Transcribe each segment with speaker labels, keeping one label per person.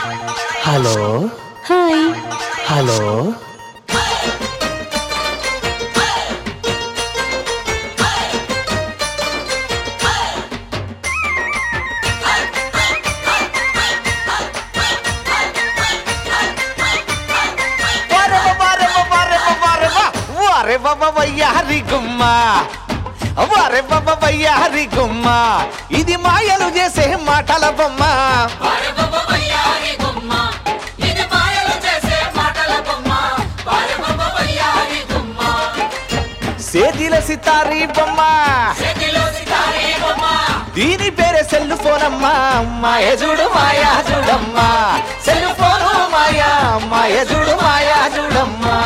Speaker 1: hello
Speaker 2: hi
Speaker 1: hello
Speaker 3: వారే బాబా వయ్యారి గుమ్మ వారే బాబా వయ్యారి గుమ్మ ఇది మాయలు చేసే మాటల బొమ్మ సేతిల సితారి బొమ్మ దీని పేరే సెల్ ఫోన్ అమ్మా మాయ చూడు మాయా చూడమ్మా సెల్ ఫోను మాయా మాయ చూడు మాయా చూడమ్మా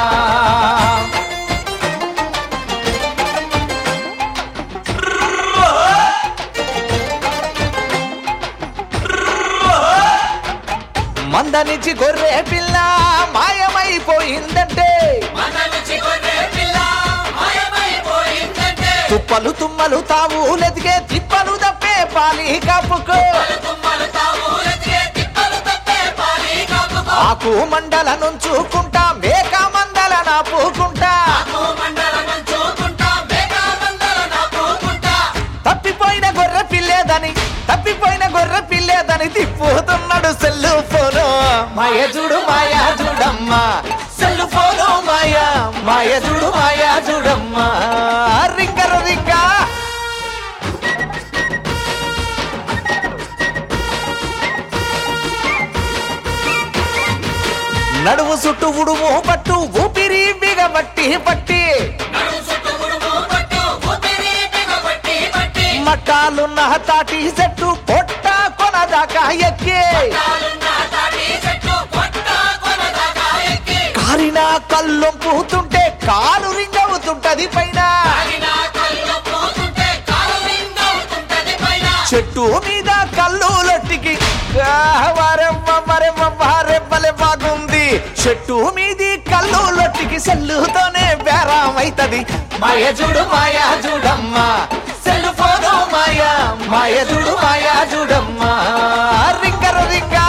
Speaker 3: మంద నుంచి గొర్రె పిల్ల మాయమైపోయిందంటే తుప్పలు తుమ్మలు తావు లెతికే తిప్పలు తప్పే పాలి కాపుకో ఆకు మండల నుంచుకుంటా మేక మందల నాపుకుంటా తప్పిపోయిన గొర్రె పిల్లేదని తప్పిపోయిన గొర్రె పిల్లేదని తిప్పుతున్నాడు సెల్లు ఫోను మాయ చూడు మాయా చూడమ్మా సెల్లు ఫోను మాయా మాయ చూడు మాయా చూడమ్మా రింగరు రింగా నడువు చుట్టూ ఉడుము పట్టు ఊపిరి బిగబట్టి పట్టి మట్టాలున్న తాటి చెట్టు పొట్ట కొనదాకా ఎక్కి కారిన కళ్ళొంపుతుంటే కాలు రింగవుతుంటది పైన చెట్టు మీద కళ్ళు లొట్టికి వారెవ్వ మరెవ్వ వారెవ్వలే బాగుంది చెట్టు మీది కళ్ళు లొట్టికి సెల్లుతోనే బేరామైతది మాయ చూడు మాయా చూడమ్మా సెల్లు ఫోను మాయా మాయ చూడు మాయా చూడమ్మా రింగర రింగా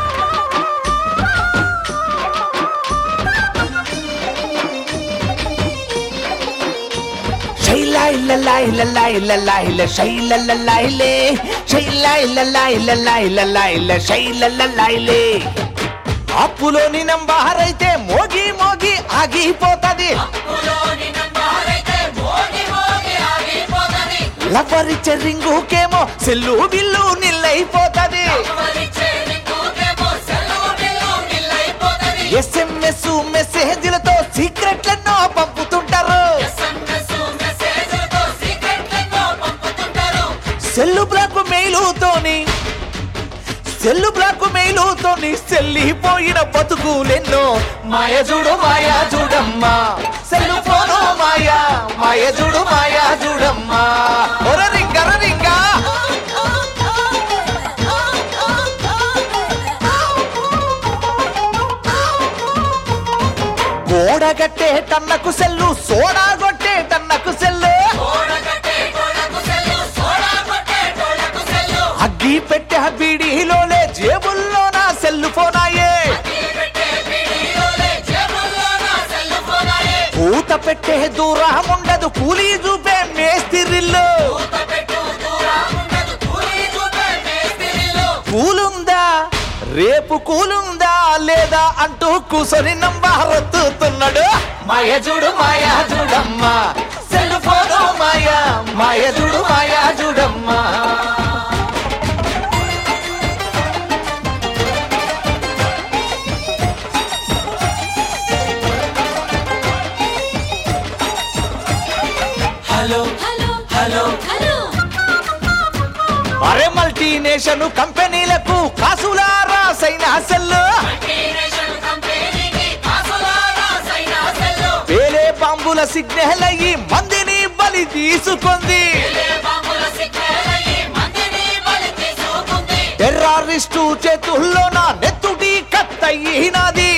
Speaker 3: శైలా ఇల్లలా ఇల్లలా ఇల్లలా ఇల్ల శైలల్లలా ఇల్లే శైలా ఇల్లలా ఇల్లలా ఇల్లలా ఇల్ల శైలల్లలా ఇల్లే అప్పులోని నంబరైతే మోగి మోగి ఆగిపోతది లవరిచ్చే రింగుకేమో సెల్లు బిల్లు నిల్లైపోతది ఎస్ఎంఎస్ మెసేజ్లతో సీక్రెట్లెన్నో పంపుతుంటారు సెల్లు బ్లాక్ మెయిలుతోని సెల్లు బ్లాక్ మెయిలుతోని సెల్లిపోయిన బతుకులెన్నో మాయ చూడు మాయా చూడమ్మా సెల్లు ఫోను మాయా మాయ చూడు మాయా చూడమ్మా ఒర రింగర రింగా గోడగట్టే టన్నకు సెల్లు సోడా కొట్టే టన్నకు సెల్లు అగ్గి పెట్టే బీడీలోనే జేబుల్లో నా సెల్లు ఫోనాయే పూత పెట్టే దూరం ఉండదు కూలీ చూపే మేస్తిరిల్లు కూలుందా రేపు కూలుందా లేదా అంటూ కూసొని నంబారొత్తుతున్నాడు మాయ చూడు మాయా చూడమ్మా సెల్ ఫోను మాయా మాయ చూడు మాయా చూడమ్మా
Speaker 2: హలో హలో హలో
Speaker 3: అరే మల్టీనేషన్ కంపెనీలకు కాసులా రాసైన సెల్లు వేలే బాంబుల సిగ్నల్ అయ్యి మందిని బలి తీసుకుంది టెర్రరిస్టు చేతుల్లో నా నెత్తుటి కత్తయినది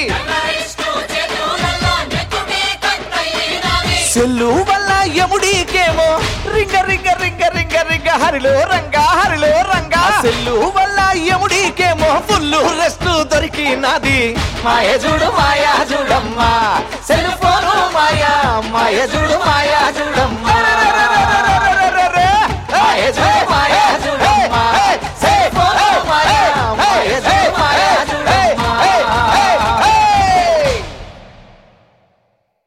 Speaker 3: సెల్లు వల్ల యముడికేమో రింగ రింగ రింగ రింగ రింగ హరిలో రంగా హరిలో రంగా సెల్లు వల్ల యముడి నీకేమో ఫుల్లు రెస్ట్ దొరికినది మాయ చూడు మాయా చూడమ్మా సెల్ ఫోను మాయా మాయ చూడు మాయా